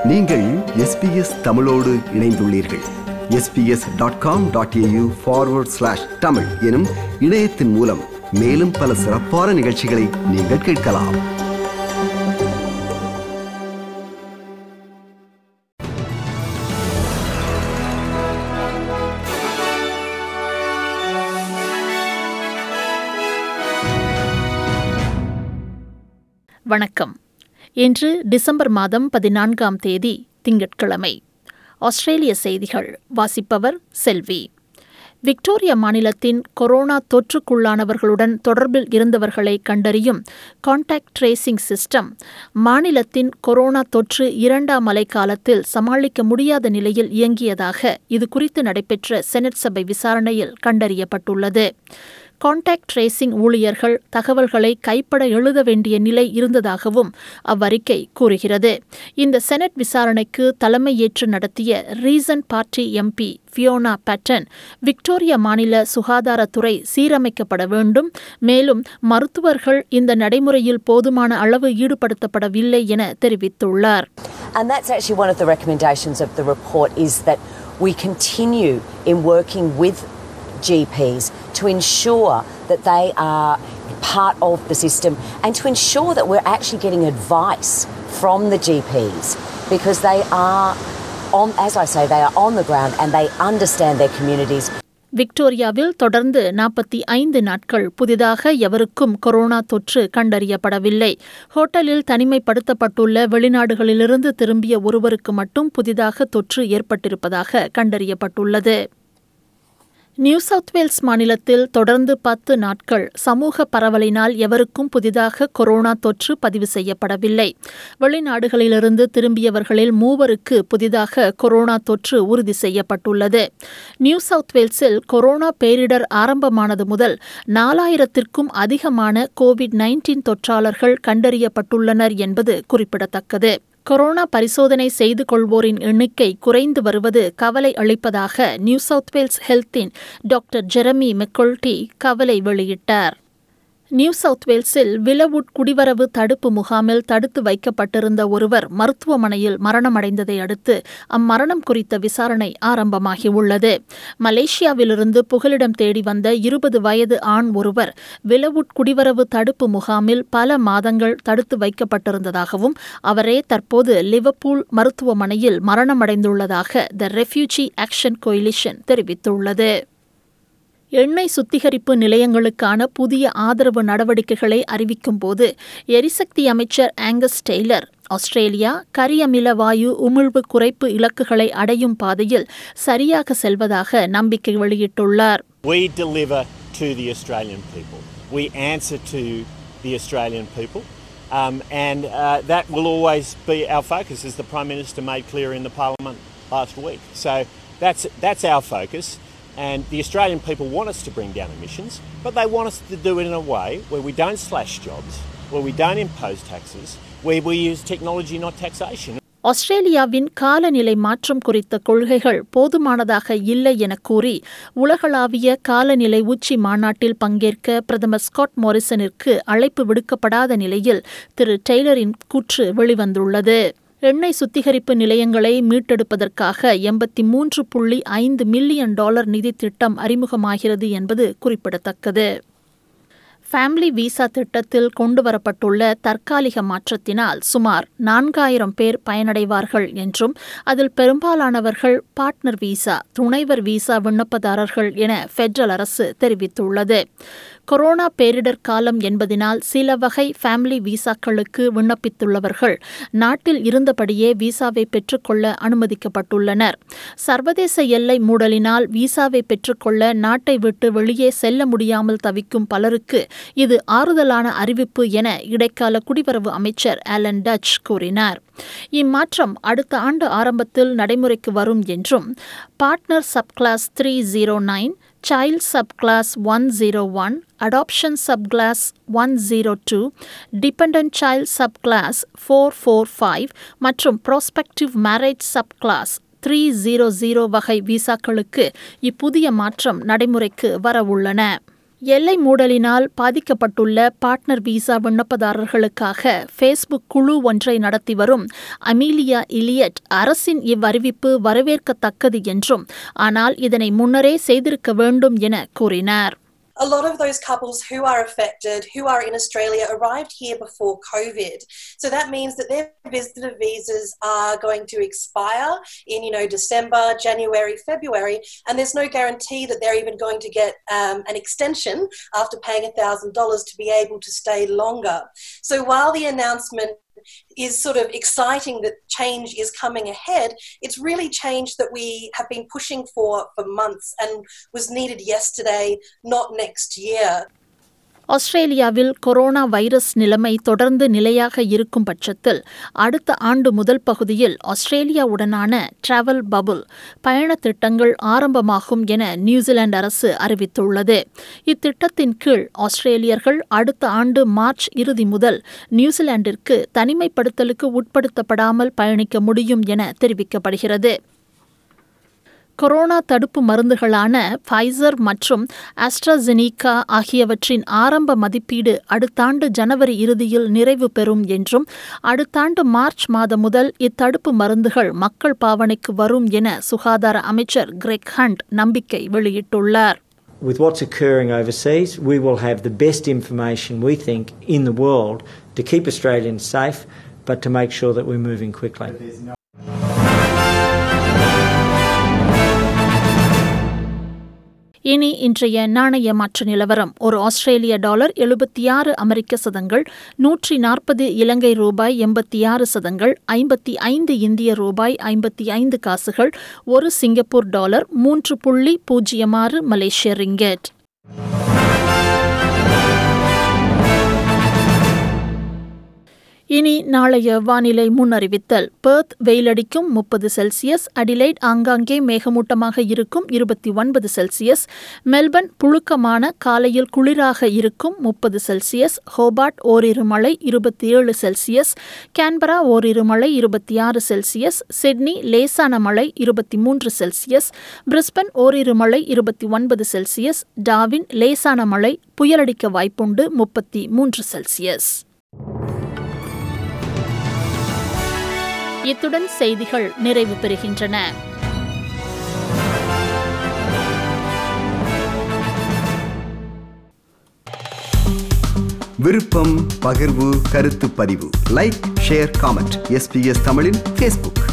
நீங்கள் எஸ்பிஎஸ் தமிழோடு இணைந்துள்ளீர்கள் SBS dot com dot AU forward slash Tamil எனும் இணையத்தின் மூலம் மேலும் பல சிறப்பான நிகழ்ச்சிகளை நீங்கள் கேட்கலாம் வணக்கம் இன்று டிசம்பர் மாதம் பதினான்காம் தேதி திங்கட்கிழமை ஆஸ்திரேலிய செய்திகள் வாசிப்பவர் செல்வி விக்டோரியா மாநிலத்தின் கொரோனா தொற்றுக்குள்ளானவர்களுடன் தொடர்பில் இருந்தவர்களை கண்டறியும் கான்டாக்ட் ட்ரேசிங் சிஸ்டம் மாநிலத்தின் கொரோனா தொற்று இரண்டாம் அலை காலத்தில் சமாளிக்க முடியாத நிலையில் இயங்கியதாக இது குறித்து நடைபெற்ற செனட் சபை விசாரணையில் கண்டறியப்பட்டுள்ளது கான்டாக்ட் ட்ரேசிங் ஊழியர்கள் தகவல்களை கைப்பட எழுத வேண்டிய நிலை இருந்ததாகவும் அவ்வறிக்கை கூறுகிறது இந்த செனட் விசாரணைக்கு தலைமையேற்று நடத்திய Reason Party MP Fiona Patten Victoria மாநில சுகாதாரத்துறை சீரமைக்கப்பட வேண்டும் மேலும் மருத்துவர்கள் இந்த நடைமுறையில் போதுமான அளவு ஈடுபடுத்தப்படவில்லை என தெரிவித்துள்ளார் And that's actually one of the recommendations of the report is that we continue in working with GPs to ensure that they are part of the system and to ensure that we're actually getting advice from the GPs because they are on, as I say, they are on the ground and they understand their communities. விக்டோரியாவில் தொடர்ந்து நாற்பத்தி ஐந்து நாட்கள் புதிதாக எவருக்கும் corona தொற்று கண்டறியப்படவில்லை ஹோட்டலில் தனிமைப்படுத்தப்பட்டுள்ள வெளிநாடுகளிலிருந்து திரும்பிய ஒருவருக்கு மட்டும் புதிதாக தொற்று ஏற்பட்டிருப்பதாக கண்டறியப்பட்டுள்ளது நியூ சவுத் வேல்ஸ் மாநிலத்தில் தொடர்ந்து பத்து நாட்கள் சமூக பரவலினால் எவருக்கும் புதிதாக கொரோனா தொற்று பதிவு செய்யப்படவில்லை வெளிநாடுகளிலிருந்து திரும்பியவர்களில் மூவருக்கு புதிதாக கொரோனா தொற்று உறுதி செய்யப்பட்டுள்ளது நியூ சவுத் வேல்ஸில் கொரோனா பேரிடர் ஆரம்பமானது முதல் நாலாயிரத்திற்கும் அதிகமான கோவிட் நைன்டீன் தொற்றாளர்கள் கண்டறியப்பட்டுள்ளனர் என்பது குறிப்பிடத்தக்கது கொரோனா பரிசோதனை செய்து கொள்வோரின் எண்ணிக்கை குறைந்து வருவது கவலை அளிப்பதாக நியூ சவுத் வேல்ஸ் ஹெல்த்தின் டாக்டர் ஜெரமி மெக்கொல்டி கவலை வெளியிட்டார் நியூ சவுத் வேல்ஸில் விலவுட் குடிவரவு தடுப்பு முகாமில் தடுத்து வைக்கப்பட்டிருந்த ஒருவர் மருத்துவமனையில் மரணமடைந்ததை அடுத்து அம்மரணம் குறித்த விசாரணை ஆரம்பமாகியுள்ளது மலேசியாவிலிருந்து புகலிடம் தேடி வந்த இருபது வயது ஆண் ஒருவர் விலவுட் குடிவரவு தடுப்பு முகாமில் பல மாதங்கள் தடுத்து வைக்கப்பட்டிருந்ததாகவும் அவரே தற்போது லிவர்பூல் மருத்துவமனையில் மரணமடைந்துள்ளதாக த ரெஃப்யூஜி ஆக்ஷன் கொயிலிஷன் தெரிவித்துள்ளது எண்ணெய் சுத்திகரிப்பு நிலையங்களுக்கான புதிய ஆதரவு நடவடிக்கைகளை அறிவிக்கும் போது எரிசக்தி அமைச்சர் ஆங்கஸ் டெய்லர் ஆஸ்திரேலியா கரியமில வாயு உமிழ்வு குறைப்பு இலக்குகளை அடையும் பாதையில் சரியாக செல்வதாக நம்பிக்கை வெளியிட்டுள்ளார் We deliver to the Australian people. We answer to the Australian people. Um, and uh, that will always be our focus, as the Prime Minister made clear in the Parliament last week. So that's, that's our focus. And the Australian people want us to bring down emissions, but they want us to do it in a way where we don't slash jobs, where we don't impose taxes, where we use technology, not taxation. ஆஸ்திரேலியாவின் காலநிலை மாற்றம் குறித்த கொள்கைகள் போதுமானதாக இல்லை என கூறி உலகளாவிய காலநிலை உச்சி மாநாட்டில் பங்கேற்க பிரதமர் ஸ்காட் மோரிசனிற்கு அழைப்பு விடுக்கப்படாத நிலையில் திரு டெய்லரின் கூற்று வெளிவந்துள்ளது எண்ணெய் சுத்திகரிப்பு நிலையங்களை மீட்டெடுப்பதற்காக எண்பத்தி மூன்று புள்ளி ஐந்து மில்லியன் டாலர் நிதி திட்டம் அறிமுகமாகிறது என்பது குறிப்பிடத்தக்கது ஃபேமிலி விசா திட்டத்தில் கொண்டுவரப்பட்டுள்ள தற்காலிக மாற்றத்தினால் சுமார் நான்காயிரம் பேர் பயனடைவார்கள் என்றும் அதில் பெரும்பாலானவர்கள் பார்ட்னர் விசா துணைவர் விசா விண்ணப்பதாரர்கள் என ஃபெடரல் அரசு தெரிவித்துள்ளது கொரோனா பேரிடர் காலம் என்பதினால் சில வகை ஃபேமிலி விசாக்களுக்கு விண்ணப்பித்துள்ளவர்கள் நாட்டில் இருந்தபடியே விசாவை பெற்றுக்கொள்ள அனுமதிக்கப்பட்டுள்ளனர் சர்வதேச எல்லை மூடலினால் விசாவை பெற்றுக்கொள்ள நாட்டை விட்டு வெளியே செல்ல முடியாமல் தவிக்கும் பலருக்கு இது ஆறுதலான அறிவிப்பு என இடைக்கால குடிவரவு அமைச்சர் ஆலன் டச் கூறினார் இம்மாற்றம் அடுத்த ஆண்டு ஆரம்பத்தில் நடைமுறைக்கு வரும் என்றும் partner subclass three zero nine child subclass one zero one adoption subclass one zero two dependent child subclass four four five மற்றும் prospective marriage subclass three zero zero வகை விசாக்களுக்கு இப்புதிய மாற்றம் நடைமுறைக்கு வரவுள்ளன எல்லை மூடலினால் பாதிக்கப்பட்டுள்ள பார்ட்னர் விசா விண்ணப்பதாரர்களுக்காக ஃபேஸ்புக் குழு ஒன்றை நடத்தி வரும் அமீலியா இலியட் அரசின் இவ்வறிவிப்பு வரவேற்கத்தக்கது என்றும் ஆனால் இதனை முன்னரே செய்திருக்க வேண்டும் என கூறினார் a lot of those couples who are affected, who are in Australia, arrived here before COVID. So that means that their visitor visas are going to expire in, you know, December, January, February, and there's no guarantee that they're even going to get um, an extension after paying $1,000 to be able to stay longer. So while the announcement is sort of exciting that change is coming ahead, it's really change that we have been pushing for for months and was needed yesterday, not next year. ஆஸ்திரேலியாவில் coronavirus நிலைமை தொடர்ந்து நிலையாக இருக்கும் பட்சத்தில் அடுத்த ஆண்டு முதல் பகுதியில் ஆஸ்திரேலியாவுடனான டிராவல் பபுள் பயண திட்டங்கள் ஆரம்பமாகும் என நியூசிலாந்து அரசு அறிவித்துள்ளது இத்திட்டத்தின் கீழ் ஆஸ்திரேலியர்கள் அடுத்த ஆண்டு மார்ச் இறுதி முதல் நியூசிலாந்திற்கு தனிமைப்படுத்தலுக்கு உட்படுத்தப்படாமல் பயணிக்க முடியும் என தெரிவிக்கப்படுகிறது கொரோனா தடுப்பு மருந்துகளான ஃபைசர் மற்றும் ஆஸ்ட்ராஜெனிகா ஆகியவற்றின் ஆரம்ப மதிப்பீடு அடுத்தாண்டு ஜனவரி இறுதியில் நிறைவு பெறும் என்றும் அடுத்தாண்டு மார்ச் மாதம் முதல் இத்தடுப்பு மருந்துகள் மக்கள் பாவனைக்கு வரும் என சுகாதார அமைச்சர் கிரெக் ஹண்ட் நம்பிக்கை வெளியிட்டுள்ளார் With what's occurring overseas, we will have the best information we think in the world to keep Australians safe, but to make sure that we're moving quickly. இனி இன்றைய நாணய மாற்று நிலவரம் ஒரு ஆஸ்திரேலிய டாலர் எழுபத்தி ஆறு அமெரிக்க சதங்கள் நூற்றி நாற்பது இலங்கை ரூபாய் எண்பத்தி ஆறு சதங்கள் ஐம்பத்தி ஐந்து இந்திய ரூபாய் ஐம்பத்தி ஐந்து காசுகள் ஒரு சிங்கப்பூர் டாலர் மூன்று புள்ளி பூஜ்ஜியம் ஆறு மலேசிய ரிங்கெட் இனி நாளைய வானிலை முன்னறிவித்தல் பெர்த் வெயிலடிக்கும் முப்பது செல்சியஸ் அடிலைட் ஆங்காங்கே மேகமூட்டமாக இருக்கும் இருபத்தி ஒன்பது செல்சியஸ் மெல்பர்ன் புழுக்கமான காலையில் குளிராக இருக்கும் முப்பது செல்சியஸ் ஹோபார்ட் ஓரிரு மழை இருபத்தி ஏழு செல்சியஸ் கேன்பரா ஓரிரு மழை இருபத்தி ஆறு செல்சியஸ் சிட்னி லேசான மழை இருபத்தி மூன்று செல்சியஸ் பிரிஸ்பன் ஓரிரு மழை இருபத்தி ஒன்பது செல்சியஸ் டாவின் லேசான மழை புயலடிக்க வாய்ப்புண்டு முப்பத்தி மூன்று செல்சியஸ் இத்துடன் செய்திகள் நிறைவு பெறுகின்றன விருப்பம் பகிர்வு கருத்து பதிவு லைக் ஷேர் காமெண்ட் எஸ்பிஎஸ் தமிழின் ஃபேஸ்புக்